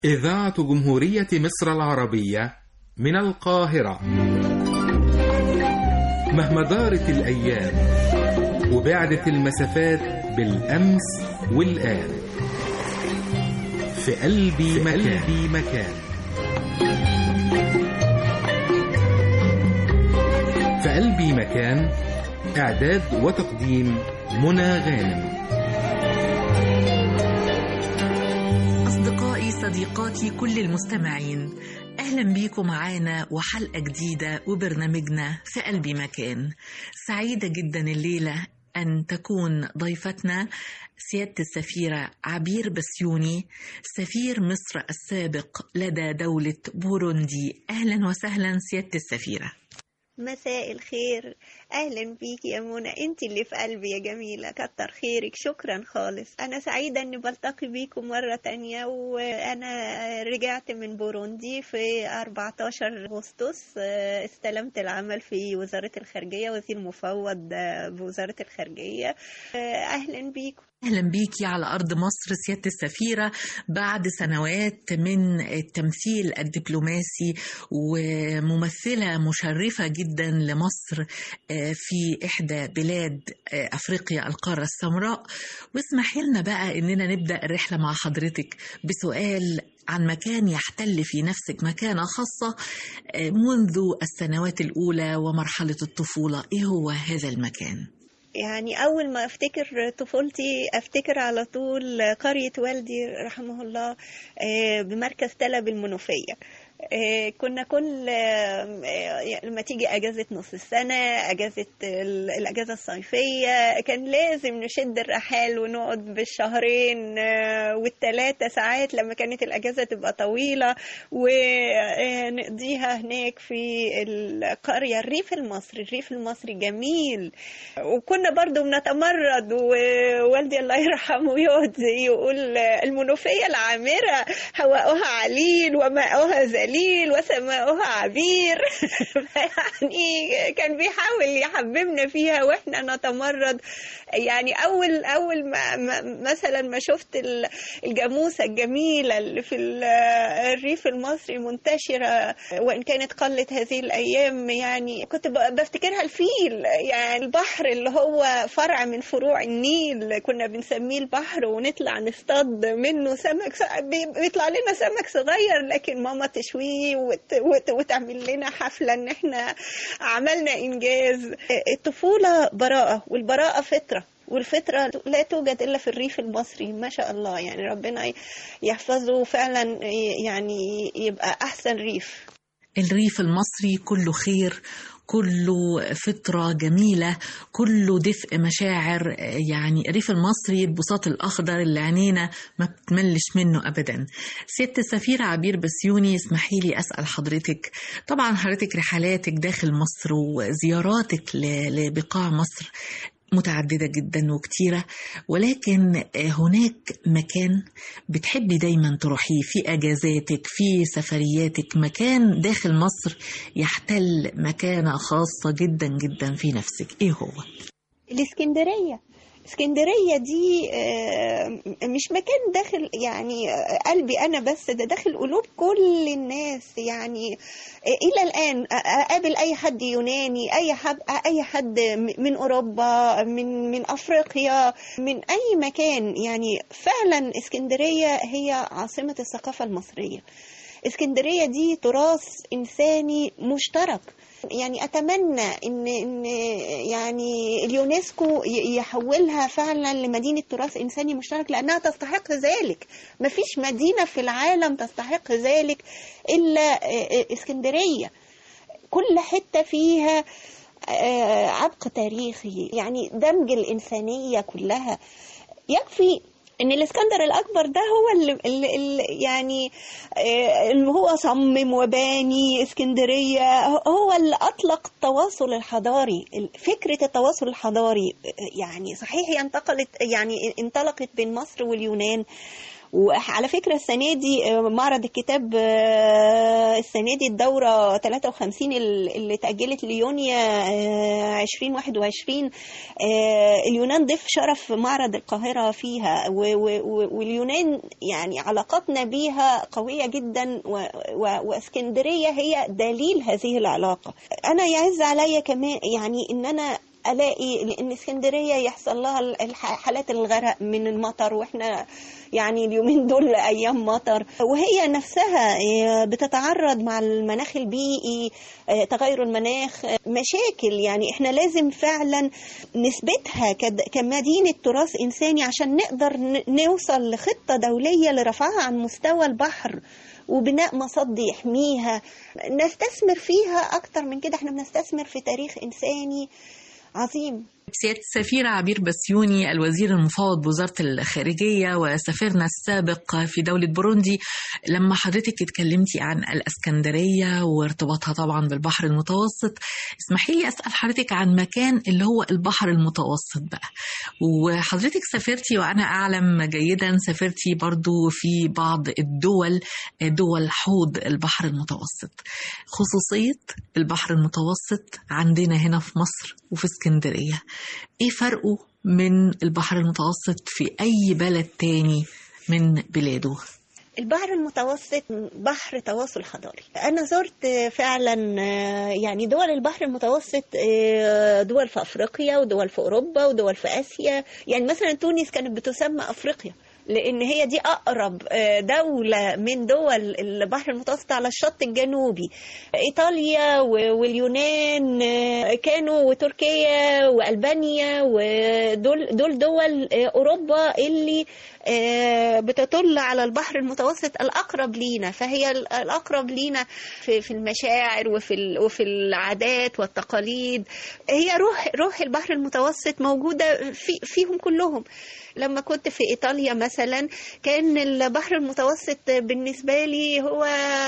إذاعة جمهورية مصر العربية من القاهرة مهما دارت الأيام وبعدت المسافات بالأمس والآن في قلبي مكان, قلبي مكان في قلبي مكان إعداد وتقديم منى غانم أصدقائي صديقاتي كل المستمعين أهلا بيكم معانا وحلقة جديدة وبرنامجنا في قلبي مكان سعيدة جدا الليلة أن تكون ضيفتنا سيادة السفيرة عبير بسيوني سفير مصر السابق لدى دولة بوروندي أهلا وسهلا سيادة السفيرة مساء الخير اهلا بيكي يا منى انت اللي في قلبي يا جميله كتر خيرك شكرا خالص انا سعيده اني بلتقي بيكم مره تانية وانا رجعت من بوروندي في 14 اغسطس استلمت العمل في وزاره الخارجيه وزير مفوض بوزاره الخارجيه اهلا بيكم أهلا بيكي على أرض مصر سيادة السفيرة بعد سنوات من التمثيل الدبلوماسي وممثلة مشرفة جدا لمصر في إحدى بلاد أفريقيا القارة السمراء واسمحي لنا بقى إننا نبدأ الرحلة مع حضرتك بسؤال عن مكان يحتل في نفسك مكانة خاصة منذ السنوات الأولى ومرحلة الطفولة إيه هو هذا المكان؟ يعني أول ما أفتكر طفولتي أفتكر على طول قرية والدي رحمه الله بمركز تلب المنوفية كنا كل لما تيجي اجازه نص السنه اجازه الاجازه الصيفيه كان لازم نشد الرحال ونقعد بالشهرين والثلاثه ساعات لما كانت الاجازه تبقى طويله ونقضيها هناك في القريه الريف المصري الريف المصري جميل وكنا برضو بنتمرد ووالدي الله يرحمه يقعد يقول المنوفيه العامره هواؤها عليل وماؤها زليل ذليل وسماؤها عبير يعني كان بيحاول يحببنا فيها واحنا نتمرد يعني اول اول ما مثلا ما شفت الجاموسه الجميله اللي في الريف المصري منتشره وان كانت قلت هذه الايام يعني كنت بفتكرها الفيل يعني البحر اللي هو فرع من فروع النيل كنا بنسميه البحر ونطلع نصطاد منه سمك بيطلع لنا سمك صغير لكن ماما تشويه وت... وت... وتعمل لنا حفلة ان احنا عملنا انجاز الطفولة براءة والبراءة فطرة والفطرة لا توجد إلا في الريف المصري ما شاء الله يعني ربنا يحفظه فعلا يعني يبقى أحسن ريف الريف المصري كله خير كله فطرة جميلة كله دفء مشاعر يعني الريف المصري البساط الأخضر اللي عينينا ما بتملش منه أبدا سيادة السفيرة عبير بسيوني اسمحي لي أسأل حضرتك طبعا حضرتك رحلاتك داخل مصر وزياراتك لبقاع مصر متعددة جدا وكتيرة ولكن هناك مكان بتحبي دايما تروحيه في أجازاتك في سفرياتك مكان داخل مصر يحتل مكانة خاصة جدا جدا في نفسك إيه هو؟ الإسكندرية اسكندرية دي مش مكان داخل يعني قلبي أنا بس ده داخل قلوب كل الناس يعني إلى الآن أقابل أي حد يوناني أي حد أي حد من أوروبا من من أفريقيا من أي مكان يعني فعلا اسكندرية هي عاصمة الثقافة المصرية اسكندرية دي تراث إنساني مشترك يعني اتمنى ان ان يعني اليونسكو يحولها فعلا لمدينه تراث انساني مشترك لانها تستحق ذلك ما فيش مدينه في العالم تستحق ذلك الا اسكندريه كل حته فيها عبق تاريخي يعني دمج الانسانيه كلها يكفي ان الاسكندر الاكبر ده هو اللي, اللي, اللي يعني اللي هو صمم وباني اسكندريه هو اللي اطلق التواصل الحضاري فكره التواصل الحضاري يعني صحيح هي انتقلت يعني انطلقت بين مصر واليونان وعلى فكرة السنة دي آه، معرض الكتاب آه، السنة دي الدورة 53 ال- اللي تأجلت ليونيو آه، 2021 آه، اليونان ضيف شرف معرض القاهرة فيها و- و- و- واليونان يعني علاقاتنا بيها قوية جدا و- و- واسكندرية هي دليل هذه العلاقة أنا يعز عليا كمان يعني إن أنا الاقي ان اسكندريه يحصل لها الح- حالات الغرق من المطر واحنا يعني اليومين دول ايام مطر وهي نفسها آه، بتتعرض مع المناخ البيئي آه، تغير المناخ آه، مشاكل يعني احنا لازم فعلا نثبتها كد- كمدينه تراث انساني عشان نقدر ن- نوصل لخطه دوليه لرفعها عن مستوى البحر وبناء مصد يحميها نستثمر فيها اكتر من كده احنا بنستثمر في تاريخ انساني عظيم سيادة السفيرة عبير بسيوني الوزير المفوض بوزارة الخارجية وسفيرنا السابق في دولة بوروندي لما حضرتك اتكلمتي عن الأسكندرية وارتباطها طبعا بالبحر المتوسط اسمحي لي أسأل حضرتك عن مكان اللي هو البحر المتوسط بقى وحضرتك سافرتي وأنا أعلم جيدا سافرتي برضو في بعض الدول دول حوض البحر المتوسط خصوصية البحر المتوسط عندنا هنا في مصر وفي اسكندرية ايه فرقه من البحر المتوسط في اي بلد تاني من بلاده البحر المتوسط بحر تواصل حضاري أنا زرت فعلا آه، يعني دول البحر المتوسط آه، دول في أفريقيا ودول في أوروبا ودول في آسيا يعني مثلا تونس كانت بتسمى أفريقيا لأن هي دي أقرب آه، دولة من دول البحر المتوسط على الشط الجنوبي إيطاليا و- واليونان آه، كانوا وتركيا وألبانيا ودول دول دول آه، أوروبا اللي آه، بتطل على البحر المتوسط الأقرب لينا فهي ال- الأقرب لينا في في المشاعر وفي ال- وفي العادات والتقاليد هي روح روح البحر المتوسط موجودة في فيهم كلهم لما كنت في إيطاليا مثلا كان البحر المتوسط بالنسبة لي هو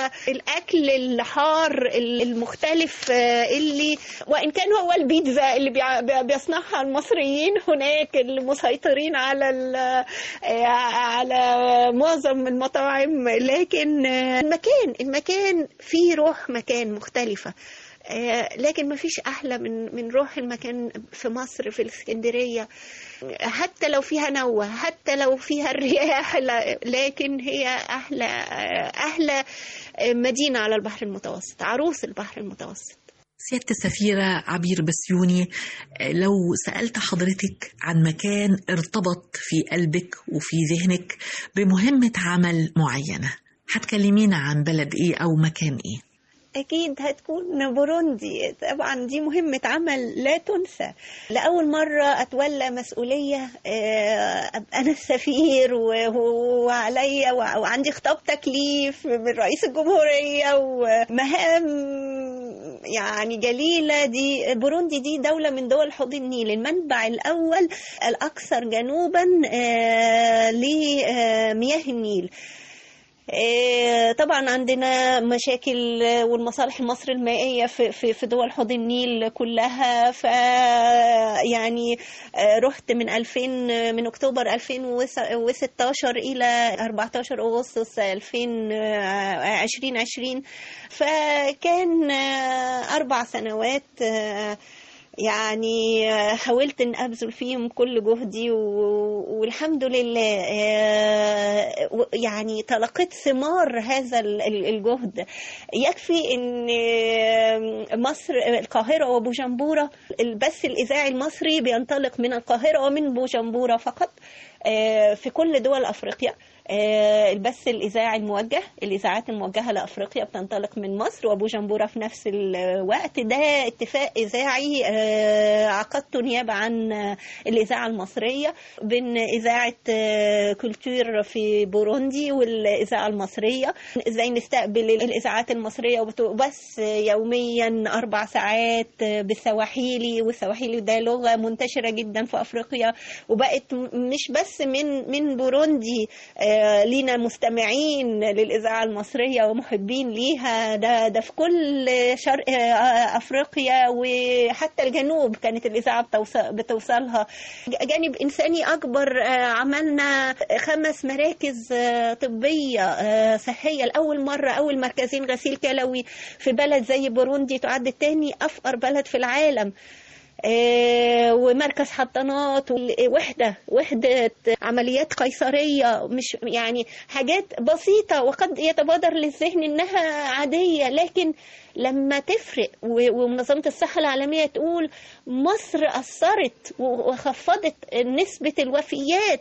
الأكل الحار المختلف آه، اللي وإن كان هو البيتزا اللي بيع- بيصنعها المصريين هناك المسيطرين على ال- آه، على معظم المطاعم لكن آه، المكان المكان فيه روح مكان مختلفة آه، لكن ما فيش أحلى من من روح المكان في مصر في الإسكندرية حتى لو فيها نوة حتى لو فيها الرياح لا- لكن هي أحلى آه، أحلى آه، مدينة على البحر المتوسط عروس البحر المتوسط سيادة السفيرة عبير بسيوني آه، لو سألت حضرتك عن مكان ارتبط في قلبك وفي ذهنك بمهمة عمل معينة هتكلمينا عن بلد ايه او مكان ايه أكيد هتكون بوروندي طبعا دي مهمة عمل لا تنسى لأول مرة أتولى مسؤولية آه، أبقى أنا السفير و- وعليا وع- وعندي خطاب تكليف من رئيس الجمهورية ومهام يعني جليلة دي بوروندي دي دولة من دول حوض النيل المنبع الأول الأكثر جنوبا آه، لمياه النيل آه، طبعا عندنا مشاكل آه، والمصالح مصر المائية في في في دول حوض النيل كلها ف يعني آه، رحت من 2000 من اكتوبر 2016 الى 14 اغسطس 2020 فكان آه، اربع سنوات آه، يعني آه، حاولت ان ابذل فيهم كل جهدي و- والحمد لله آه، و- يعني تلقيت ثمار هذا ال- ال- الجهد يكفي ان آه، مصر القاهره وبوجمبوره البث الاذاعي المصري بينطلق من القاهره ومن بوجمبوره فقط آه، في كل دول افريقيا آه، البث الاذاعي الموجه الاذاعات الموجهه لافريقيا بتنطلق من مصر وبوجمبوره في نفس الوقت ده اتفاق اذاعي آه، عقدته نيابه عن آه، الاذاعه المصريه بين اذاعه آه، كولتور في بوروندي والاذاعه المصريه ازاي نستقبل الاذاعات المصريه وبتبث يوميا اربع ساعات بالسواحيلي والسواحيلي ده لغه منتشره جدا في افريقيا وبقت م- مش بس من من بوروندي آه، آه، لينا مستمعين للإذاعة المصرية ومحبين ليها ده ده في كل شرق آه، أفريقيا وحتى الجنوب كانت الإذاعة بتوص- بتوصلها جانب إنساني أكبر آه، عملنا خمس مراكز آه، طبية آه، صحية لأول مرة أول مركزين غسيل كلوي في بلد زي بوروندي تعد تاني أفقر بلد في العالم آه، ومركز حضانات وحدة وحدة عمليات قيصرية مش يعني حاجات بسيطة وقد يتبادر للذهن إنها عادية لكن لما تفرق و- ومنظمة الصحة العالمية تقول مصر أثرت و- وخفضت نسبة الوفيات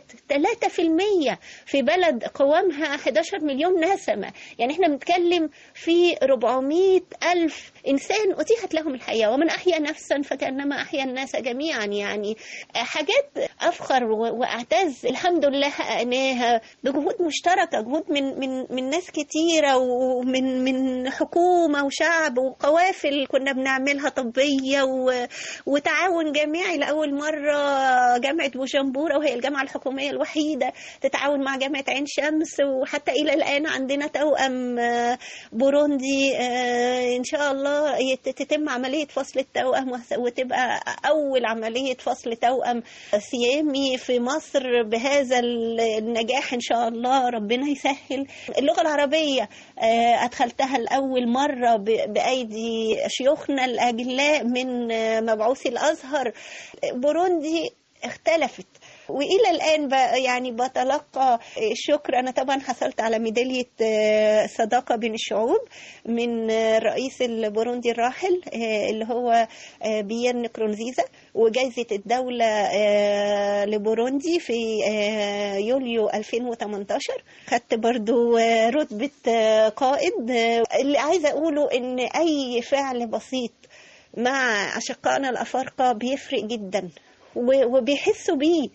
3% في بلد قوامها 11 مليون نسمة يعني احنا بنتكلم في 400 ألف إنسان أتيحت لهم الحياة ومن أحيا نفسا فكأنما أحيا الناس جميعا يعني حاجات أفخر و- وأعتز الحمد لله حققناها بجهود مشتركة جهود من من من ناس كتيرة ومن من حكومة وشعب وقوافل كنا بنعملها طبية و- وتعاون جامعي لأول مرة جامعة بوجمبورة وهي الجامعة الحكومية الوحيدة تتعاون مع جامعة عين شمس وحتى إلى الآن عندنا توأم آه، بوروندي آه، إن شاء الله يت- تتم عملية فصل التوأم وس- وتبقى أول عملية فصل توأم سيامي في مصر بهذا النجاح إن شاء الله ربنا يسهل اللغة العربية آه، أدخلتها لأول مرة ب- بأيدي شيوخنا الأجلاء من آه، مبعوثي الأزهر بوروندي اختلفت والى الان ب- يعني بتلقى الشكر انا طبعا حصلت على ميداليه آه، صداقه بين الشعوب من آه، الرئيس البوروندي الراحل آه، اللي هو آه، بيير نكرونزيزا وجائزه الدوله آه، لبوروندي في آه، يوليو 2018 خدت برضو آه، رتبه آه، قائد آه، اللي عايزه اقوله ان اي فعل بسيط مع أشقائنا الأفارقة بيفرق جدا و- وبيحسوا بيه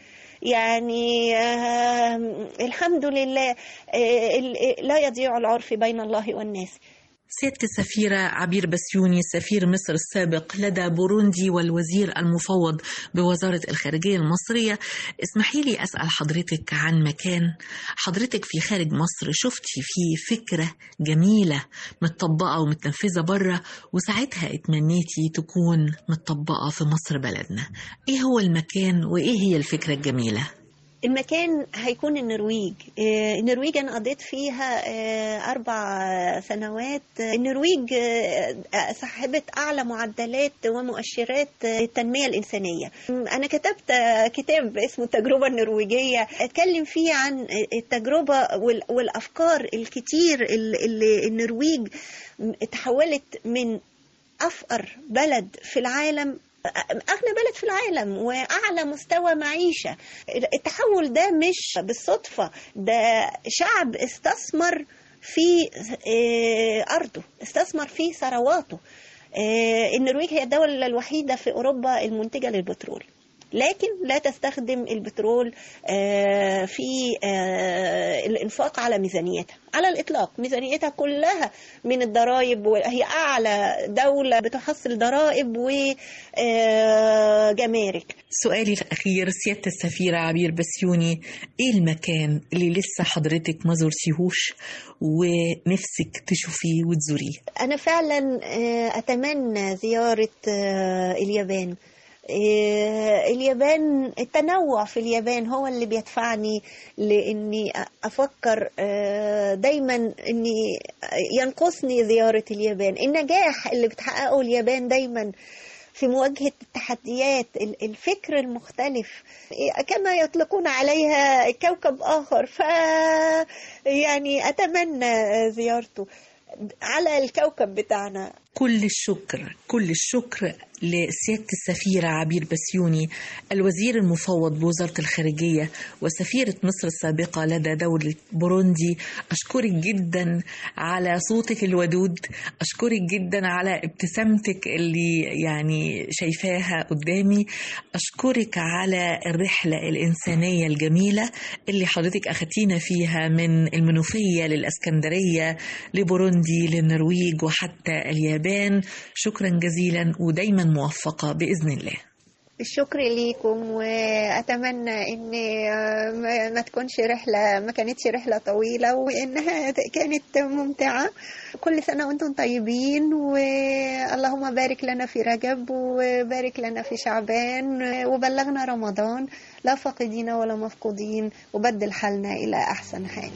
يعني آه الحمد لله آه ال- لا يضيع العرف بين الله والناس سيادة السفيرة عبير بسيوني سفير مصر السابق لدى بوروندي والوزير المفوض بوزارة الخارجية المصرية اسمحي لي أسأل حضرتك عن مكان حضرتك في خارج مصر شفتي فيه فكرة جميلة متطبقة ومتنفذة بره وساعتها اتمنيتي تكون متطبقة في مصر بلدنا ايه هو المكان وايه هي الفكرة الجميلة المكان هيكون النرويج آه، النرويج أنا قضيت فيها آه، أربع سنوات آه، النرويج آه، صاحبة أعلى معدلات ومؤشرات آه، التنمية الإنسانية أنا كتبت آه، كتاب اسمه التجربة النرويجية أتكلم فيه عن التجربة وال- والأفكار الكتير اللي اللي النرويج تحولت من أفقر بلد في العالم أغنى بلد في العالم وأعلى مستوى معيشة التحول ده مش بالصدفة ده شعب استثمر في آه، أرضه استثمر في ثرواته آه، النرويج هي الدولة الوحيدة في أوروبا المنتجة للبترول لكن لا تستخدم البترول آه، في آه، الإنفاق على ميزانيتها على الإطلاق ميزانيتها كلها من الضرائب وهي أعلى دولة بتحصل ضرائب وجمارك سؤالي الأخير سيادة السفيرة عبير بسيوني إيه المكان اللي لسه حضرتك ما زرتيهوش ونفسك تشوفيه وتزوريه أنا فعلا آه، أتمنى زيارة آه، اليابان آه، اليابان التنوع في اليابان هو اللي بيدفعني لاني افكر آه، دايما اني ينقصني زياره اليابان النجاح اللي بتحققه اليابان دايما في مواجهة التحديات ال- الفكر المختلف إيه، كما يطلقون عليها كوكب آخر ف يعني أتمنى زيارته على الكوكب بتاعنا كل الشكر كل الشكر لسيادة السفيرة عبير بسيوني الوزير المفوض بوزارة الخارجية وسفيرة مصر السابقة لدى دولة بوروندي أشكرك جدا على صوتك الودود أشكرك جدا على ابتسامتك اللي يعني شايفاها قدامي أشكرك على الرحلة الإنسانية الجميلة اللي حضرتك أخدتينا فيها من المنوفية للأسكندرية لبوروندي للنرويج وحتى اليابان شكرا جزيلا ودايما موفقة بإذن الله الشكر ليكم واتمنى ان آه، ما- ما تكونش رحله ما كانتش رحله طويله وانها كانت ممتعه كل سنه وانتم طيبين واللهم بارك لنا في رجب وبارك لنا في شعبان وبلغنا رمضان لا فاقدين ولا مفقودين وبدل حالنا الى احسن حال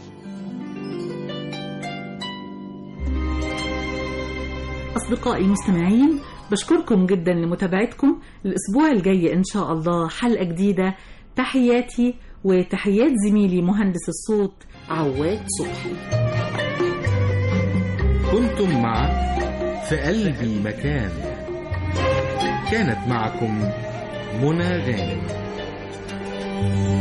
أصدقائي المستمعين بشكركم جدا لمتابعتكم الأسبوع الجاي إن شاء الله حلقة جديدة تحياتي وتحيات زميلي مهندس الصوت عواد صبحي كنتم مع في قلبي مكان كانت معكم منى غانم